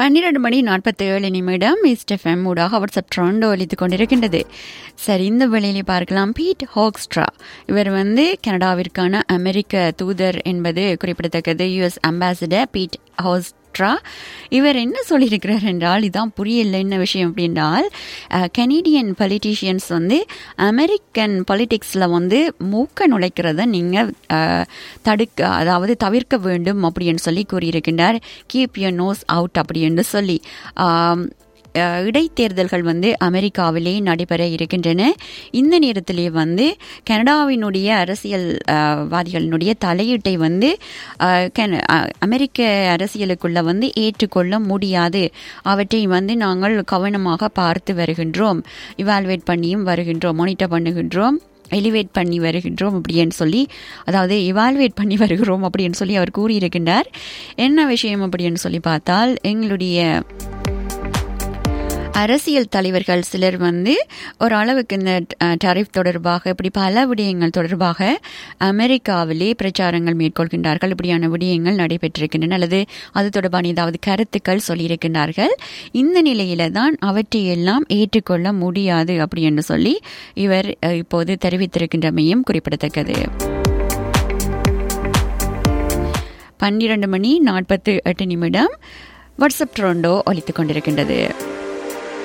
பன்னிரண்டு மணி நாற்பத்தி ஏழு நிமிடம் இஸ்டெஃப்எம் ஊடாக வாட்ஸ்அப் ட்ரெண்ட் ஒலித்துக் கொண்டிருக்கின்றது சரி இந்த வேளையிலே பார்க்கலாம் பீட் ஹோக்ஸ்ட்ரா இவர் வந்து கனடாவிற்கான அமெரிக்க தூதர் என்பது குறிப்பிடத்தக்கது யுஎஸ் அம்பாசிடர் பீட் ஹோஸ்ட்ரா இவர் என்ன சொல்லியிருக்கிறார் என்றால் இதான் புரியல என்ன விஷயம் அப்படின்றால் கனேடியன் பொலிட்டீஷியன்ஸ் வந்து அமெரிக்கன் பொலிட்டிக்ஸில் வந்து மூக்க நுழைக்கிறத நீங்கள் தடுக்க அதாவது தவிர்க்க வேண்டும் அப்படின்னு சொல்லி கூறியிருக்கின்றார் கீப் யூர் நோஸ் அவுட் அப்படின்னு சொல்லி ஆம், அஹ், இடைத்தேர்தல்கள் வந்து அமெரிக்காவிலே நடைபெற இருக்கின்றன இந்த நேரத்திலே வந்து கனடாவினுடைய அரசியல் அஹ், வாதிகளினுடைய தலையீட்டை வந்து அஹ், கன- அஹ், அமெரிக்க அரசியலுக்குள்ள வந்து ஏற்றுக்கொள்ள முடியாது அவற்றை வந்து நாங்கள் கவனமாக பார்த்து வருகின்றோம் இவால்வேட் பண்ணியும் வருகின்றோம் மானிட்டர் பண்ணுகின்றோம் எலிவேட் பண்ணி வருகின்றோம் அப்படின்னு சொல்லி அதாவது இவால்வேட் பண்ணி வருகிறோம் அப்படின்னு சொல்லி அவர் கூறியிருக்கின்றார் என்ன விஷயம் அப்படின்னு சொல்லி பார்த்தால் எங்களுடைய அரசியல் தலைவர்கள் சிலர் வந்து ஒரு அளவுக்கு இந்த டரிஃப் தொடர்பாக இப்படி பல விடயங்கள் தொடர்பாக அமெரிக்காவிலே பிரச்சாரங்கள் மேற்கொள்கின்றார்கள் இப்படியான விடயங்கள் நடைபெற்றிருக்கின்றன அல்லது அது தொடர்பான ஏதாவது கருத்துக்கள் சொல்லியிருக்கின்றார்கள் இந்த நிலையில தான் அவற்றையெல்லாம் ஏற்றுக்கொள்ள முடியாது அப்படி என்று சொல்லி இவர் அஹ், இப்போது தெரிவித்திருக்கின்றமையும் குறிப்பிடத்தக்கது பன்னிரண்டு மணி நாற்பத்து எட்டு நிமிடம் வாட்ஸ்அப் ட்ரோண்டோ ஒலித்துக் கொண்டிருக்கின்றது